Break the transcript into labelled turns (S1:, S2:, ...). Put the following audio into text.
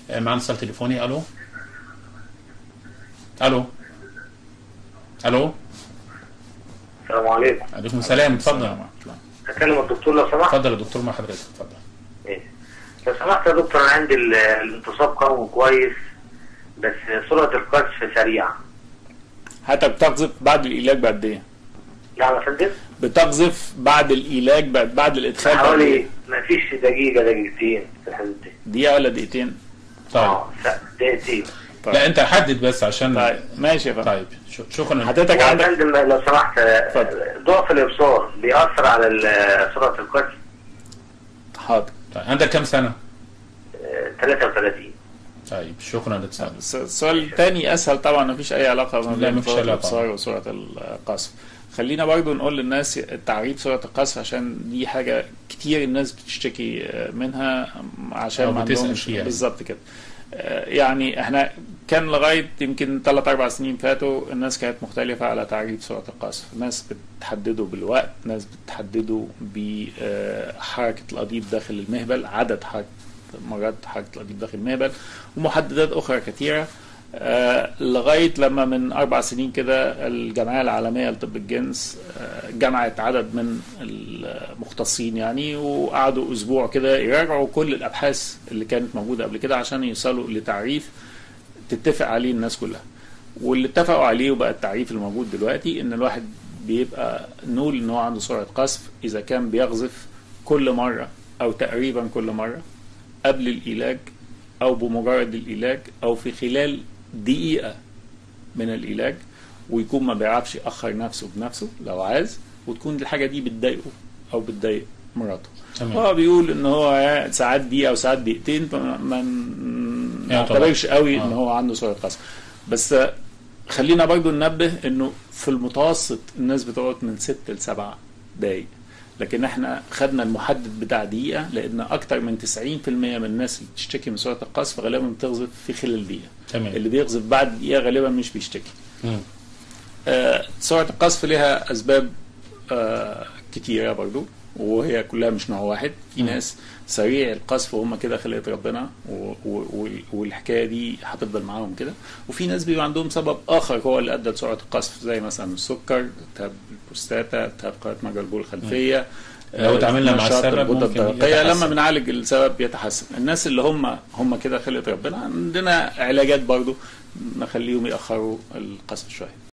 S1: آه، معانا اتصال تليفوني الو الو الو
S2: السلام عليكم
S1: عليكم السلام اتفضل
S3: ورحمة الله.
S2: اكلم الدكتور لو سمحت
S1: اتفضل يا دكتور مع حضرتك اتفضل
S2: إيه. لو سمحت يا دكتور انا عندي ال- الانتصاب قوي كويس بس سرعه القذف سريعه
S3: حتى بتقذف بعد العلاج بقد ايه؟
S2: نعم يا فندم
S3: بتقذف بعد العلاج بعد, بعد الادخال بقد
S2: حوالي
S3: ايه؟
S2: ما فيش دقيقه دقيقتين في الحدود دي
S3: دقيقة ولا دقيقتين؟
S1: طيب
S2: اه س- دقيقتين
S3: طيب.
S1: لا انت حدد بس عشان
S3: طيب ماشي يا فندم
S1: طيب ش- شكرا
S3: حضرتك
S2: يا
S3: عندك
S2: فندم لو سمحت
S3: اتفضل.
S2: ضعف الابصار بيأثر على ال- سرعه القذف
S3: حاضر
S1: طيب. عندك كام سنه؟
S2: آه، 33
S1: طيب شكرا لاتصالك
S3: الس- السؤال الثاني اسهل طبعا مفيش اي علاقه ما
S1: لا،
S3: بين
S1: مفيش
S3: سرعه
S1: علاقة.
S3: الابصار وسرعه القذف خلينا برضو نقول للناس تعريف سرعه القذف عشان دي حاجه كتير الناس بتشتكي منها عشان
S1: أو
S3: ما
S1: بتسأل
S3: عندهمش
S1: فيها.
S3: بالظبط كده آه، يعني احنا كان لغايه يمكن ثلاث اربع سنين فاتوا الناس كانت مختلفه على تعريف سرعه القذف ناس بتحدده بالوقت ناس بتحدده بحركه القضيب داخل المهبل عدد حركه مرات حركه القضيب داخل المهبل ومحددات اخرى كثيره آه، لغايه لما من اربع سنين كده الجمعيه العالميه لطب الجنس آه، جمعت عدد من المختصين يعني وقعدوا اسبوع كده يراجعوا كل الابحاث اللي كانت موجوده قبل كده عشان يوصلوا لتعريف تتفق عليه الناس كلها واللي اتفقوا عليه وبقى التعريف الموجود دلوقتي ان الواحد بيبقى نقول ان هو عنده سرعه قذف اذا كان بيقذف كل مره او تقريبا كل مره قبل العلاج او بمجرد العلاج او في خلال دقيقه من العلاج ويكون ما بيعرفش ياخر نفسه بنفسه لو عايز وتكون الحاجه دي بتضايقه او بتضايق مراته
S1: تمام.
S3: هو بيقول ان هو ساعات دقيقه او ساعات دقيقتين فما ما ما
S1: يعني طبعا.
S3: نعتبرش قوي ان
S1: آه.
S3: هو عنده سرعه قذف بس خلينا برضو ننبه انه في المتوسط الناس بتقعد من ست لسبع دقايق لكن احنا خدنا المحدد بتاع دقيقه لان اكتر من 90% من الناس اللي بتشتكي من سرعه القذف غالبا بتقذف في خلال دقيقه
S1: تمام
S3: اللي بيقذف بعد دقيقه غالبا مش بيشتكي
S1: مم.
S3: آه، سرعه القذف لها اسباب آه، كتيره برضو وهي كلها مش نوع واحد في
S1: مم.
S3: ناس سريع القذف وهم كده خلقت ربنا و- و- وال- والحكايه دي هتفضل معاهم كده وفي ناس بيبقى عندهم سبب اخر هو اللي ادى لسرعه القذف زي مثلا السكر التهاب البروستاتا التهاب قناه مجرى البول الخلفيه
S1: لو
S3: آه،
S1: اتعاملنا مع
S3: نشاط
S1: السبب
S3: الغدة
S1: ممكن
S3: الدرقية
S1: يتحسن.
S3: لما بنعالج السبب يتحسن الناس اللي هم هم كده خلقت ربنا عندنا علاجات برضو نخليهم يأخروا القذف شويه